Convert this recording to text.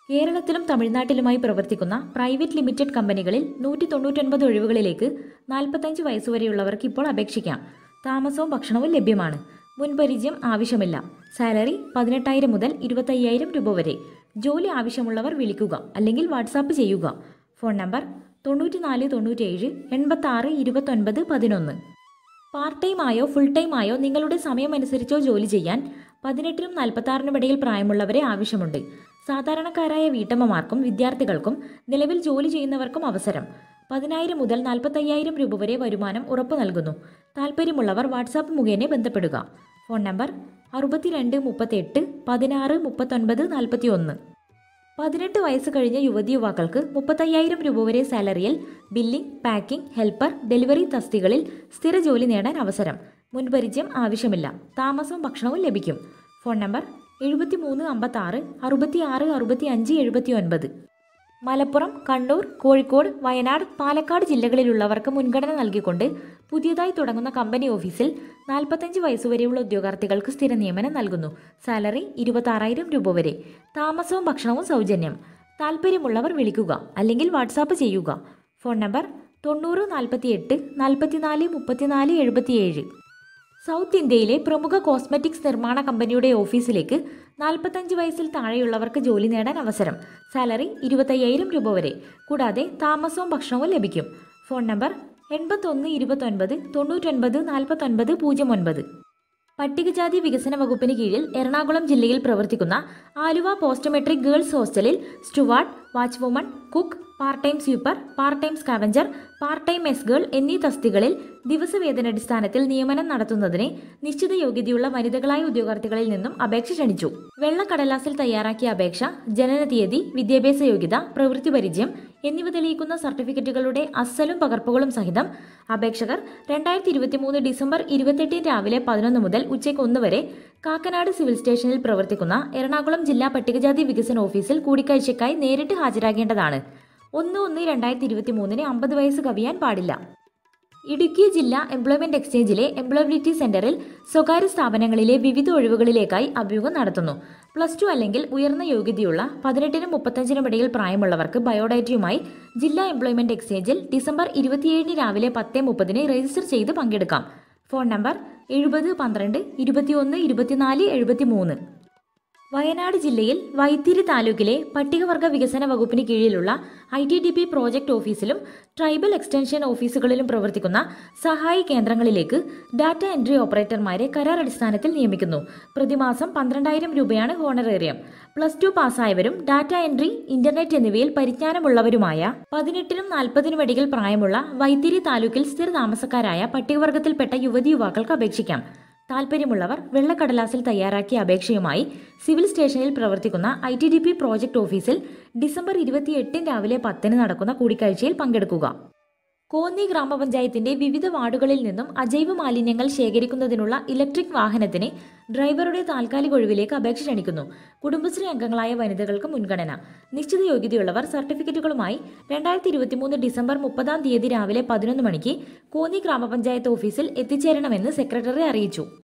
കേരളത്തിലും തമിഴ്നാട്ടിലുമായി പ്രവർത്തിക്കുന്ന private limited കമ്പനികളിൽ നൂറ്റി തൊണ്ണൂറ്റൊൻപത് ഒഴിവുകളിലേക്ക് നാൽപ്പത്തഞ്ച് വയസ്സുവരെയുള്ളവർക്ക് ഇപ്പോൾ അപേക്ഷിക്കാം താമസവും ഭക്ഷണവും ലഭ്യമാണ് മുൻപരിചയം ആവശ്യമില്ല സാലറി പതിനെട്ടായിരം മുതൽ ഇരുപത്തയ്യായിരം രൂപ വരെ ജോലി ആവശ്യമുള്ളവർ വിളിക്കുക അല്ലെങ്കിൽ വാട്സാപ്പ് ചെയ്യുക ഫോൺ നമ്പർ തൊണ്ണൂറ്റിനാല് തൊണ്ണൂറ്റേഴ് എൺപത്താറ് ഇരുപത്തൊൻപത് പതിനൊന്ന് പാർട്ട് ടൈം ആയോ ഫുൾ ടൈം ആയോ നിങ്ങളുടെ സമയമനുസരിച്ചോ ജോലി ചെയ്യാൻ പതിനെട്ടിനും നാൽപ്പത്താറിനും ഇടയിൽ പ്രായമുള്ളവരെ ആവശ്യമുണ്ട് സാധാരണക്കാരായ വീട്ടമ്മമാർക്കും വിദ്യാർത്ഥികൾക്കും നിലവിൽ ജോലി ചെയ്യുന്നവർക്കും അവസരം പതിനായിരം മുതൽ നാൽപ്പത്തയ്യായിരം രൂപ വരെ വരുമാനം ഉറപ്പു നൽകുന്നു താല്പര്യമുള്ളവർ വാട്സാപ്പ് മുഖേന ബന്ധപ്പെടുക ഫോൺ നമ്പർ അറുപത്തിരണ്ട് മുപ്പത്തെട്ട് പതിനാറ് മുപ്പത്തൊൻപത് നാൽപ്പത്തി ഒന്ന് പതിനെട്ട് വയസ്സ് കഴിഞ്ഞ യുവതി യുവാക്കൾക്ക് മുപ്പത്തയ്യായിരം രൂപ വരെ സാലറിയിൽ ബില്ലിംഗ് പാക്കിംഗ് ഹെൽപ്പർ ഡെലിവറി തസ്തികളിൽ സ്ഥിര ജോലി നേടാൻ അവസരം മുൻപരിചയം ആവശ്യമില്ല താമസവും ഭക്ഷണവും ലഭിക്കും ഫോൺ നമ്പർ എഴുപത്തി മൂന്ന് അമ്പത്തി ആറ് അറുപത്തി ആറ് അറുപത്തി അഞ്ച് എഴുപത്തി ഒൻപത് മലപ്പുറം കണ്ണൂർ കോഴിക്കോട് വയനാട് പാലക്കാട് ജില്ലകളിലുള്ളവർക്ക് മുൻഗണന നൽകിക്കൊണ്ട് പുതിയതായി തുടങ്ങുന്ന കമ്പനി ഓഫീസിൽ നാൽപ്പത്തഞ്ച് വയസ്സുവരെയുള്ള ഉദ്യോഗാർത്ഥികൾക്ക് സ്ഥിര നിയമനം നൽകുന്നു സാലറി ഇരുപത്താറായിരം രൂപ വരെ താമസവും ഭക്ഷണവും സൗജന്യം താല്പര്യമുള്ളവർ വിളിക്കുക അല്ലെങ്കിൽ വാട്സാപ്പ് ചെയ്യുക ഫോൺ നമ്പർ തൊണ്ണൂറ് നാൽപ്പത്തി എട്ട് നാൽപ്പത്തിനാല് മുപ്പത്തിനാല് എഴുപത്തിയേഴ് സൗത്ത് ഇന്ത്യയിലെ പ്രമുഖ കോസ്മെറ്റിക്സ് നിർമ്മാണ കമ്പനിയുടെ ഓഫീസിലേക്ക് നാൽപ്പത്തഞ്ച് വയസ്സിൽ താഴെയുള്ളവർക്ക് ജോലി നേടാൻ അവസരം സാലറി ഇരുപത്തയ്യായിരം രൂപ വരെ കൂടാതെ താമസവും ഭക്ഷണവും ലഭിക്കും ഫോൺ നമ്പർ എൺപത്തൊന്ന് ഇരുപത്തൊൻപത് തൊണ്ണൂറ്റൊൻപത് നാൽപ്പത്തൊൻപത് പൂജ്യം ഒൻപത് പട്ടികജാതി വികസന വകുപ്പിന് കീഴിൽ എറണാകുളം ജില്ലയിൽ പ്രവർത്തിക്കുന്ന ആലുവ പോസ്റ്റ് മെട്രിക് ഗേൾസ് ഹോസ്റ്റലിൽ steward watchwoman cook part time sweeper part time scavenger part time S girl എന്നീ തസ്തികളിൽ ദിവസവേതനടിസ്ഥാനത്തിൽ നിയമനം നടത്തുന്നതിന് നിശ്ചിത യോഗ്യതയുള്ള വനിതകളായ ഉദ്യോഗാർത്ഥികളിൽ നിന്നും അപേക്ഷ ക്ഷണിച്ചു വെള്ളക്കടലാസിൽ തയ്യാറാക്കിയ അപേക്ഷ ജനനതീയതി വിദ്യാഭ്യാസ യോഗ്യത പ്രവൃത്തി പരിചയം എന്നിവ തെളിയിക്കുന്ന സർട്ടിഫിക്കറ്റുകളുടെ അസലും പകർപ്പുകളും സഹിതം അപേക്ഷകർ രണ്ടായിരത്തി ഇരുപത്തി മൂന്ന് ഡിസംബർ ഇരുപത്തെട്ടിന് രാവിലെ പതിനൊന്ന് മുതൽ ഉച്ചയ്ക്ക് ഒന്ന് വരെ കാക്കനാട് സിവിൽ സ്റ്റേഷനിൽ പ്രവർത്തിക്കുന്ന എറണാകുളം ജില്ലാ പട്ടികജാതി വികസന ഓഫീസിൽ കൂടിക്കാഴ്ചയ്ക്കായി നേരിട്ട് ഹാജരാകേണ്ടതാണ് ഒന്ന് ഒന്ന് രണ്ടായിരത്തി ഇരുപത്തി മൂന്നിന് അമ്പത് വയസ്സ് കവിയാൻ പാടില്ല ഇടുക്കി ജില്ലാ എംപ്ലോയ്മെന്റ് എക്സ്ചേഞ്ചിലെ എംപ്ലോയബിലിറ്റി സെന്ററിൽ സ്വകാര്യ സ്ഥാപനങ്ങളിലെ വിവിധ ഒഴിവുകളിലേക്കായി അഭിമുഖം നടത്തുന്നു പ്ലസ് ടു അല്ലെങ്കിൽ ഉയർന്ന യോഗ്യതയുള്ള പതിനെട്ടിനും മുപ്പത്തഞ്ചിനും ഇടയിൽ പ്രായമുള്ളവർക്ക് ബയോഡാറ്റയുമായി ജില്ലാ എംപ്ലോയ്മെന്റ് എക്സ്ചേഞ്ചിൽ ഡിസംബർ ഇരുപത്തിയേഴിന് രാവിലെ പത്ത് മുപ്പതിന് രജിസ്റ്റർ ചെയ്ത് പങ്കെടുക്കാം ഫോൺ നമ്പർ എഴുപത് പന്ത്രണ്ട് ഇരുപത്തിയൊന്ന് ഇരുപത്തിനാല് എഴുപത്തി മൂന്ന് വയനാട് ജില്ലയിൽ വൈത്തിരി താലൂക്കിലെ പട്ടികവർഗ വികസന വകുപ്പിന് കീഴിലുള്ള I T D P project ഓഫീസിലും ട്രൈബൽ എക്സ്റ്റൻഷൻ ഓഫീസുകളിലും പ്രവർത്തിക്കുന്ന സഹായി കേന്ദ്രങ്ങളിലേക്ക് ഡാറ്റ എൻട്രി ഓപ്പറേറ്റർമാരെ കരാർ അടിസ്ഥാനത്തിൽ നിയമിക്കുന്നു പ്രതിമാസം പന്ത്രണ്ടായിരം രൂപയാണ് ഹോണറേറിയം പ്ലസ് ടു പാസ്സായവരും ഡാറ്റ എൻട്രി ഇന്റർനെറ്റ് എന്നിവയിൽ പരിജ്ഞാനമുള്ളവരുമായ പതിനെട്ടിനും നാൽപ്പതിനും ഇടയിൽ പ്രായമുള്ള വൈത്തിരി താലൂക്കിൽ സ്ഥിര താമസക്കാരായ പട്ടികവർഗത്തിൽപ്പെട്ട യുവതി യുവാക്കൾക്ക് അപേക്ഷിക്കാം താല്പര്യമുള്ളവർ വെള്ളക്കടലാസിൽ തയ്യാറാക്കിയ അപേക്ഷയുമായി സിവിൽ സ്റ്റേഷനിൽ പ്രവർത്തിക്കുന്ന I T D P project ഓഫീസിൽ ഡിസംബർ ഇരുപത്തിയെട്ടിന് രാവിലെ പത്തിന് നടക്കുന്ന കൂടിക്കാഴ്ചയിൽ പങ്കെടുക്കുക കോന്നി ഗ്രാമപഞ്ചായത്തിന്റെ വിവിധ വാർഡുകളിൽ നിന്നും അജൈവ മാലിന്യങ്ങൾ ശേഖരിക്കുന്നതിനുള്ള ഇലക്ട്രിക് വാഹനത്തിന് ഡ്രൈവറുടെ താൽക്കാലിക ഒഴിവിലേക്ക് അപേക്ഷ ക്ഷണിക്കുന്നു കുടുംബശ്രീ അംഗങ്ങളായ വനിതകൾക്ക് മുൻഗണന നിശ്ചിത യോഗ്യതയുള്ളവർ സർട്ടിഫിക്കറ്റുകളുമായി രണ്ടായിരത്തി ഇരുപത്തിമൂന്ന് ഡിസംബർ മുപ്പതാം തീയതി രാവിലെ പതിനൊന്ന് മണിക്ക് കോന്നി ഗ്രാമപഞ്ചായത്ത് ഓഫീസിൽ എത്തിച്ചേരണമെന്ന് സെക്രട്ടറി അറിയിച്ചു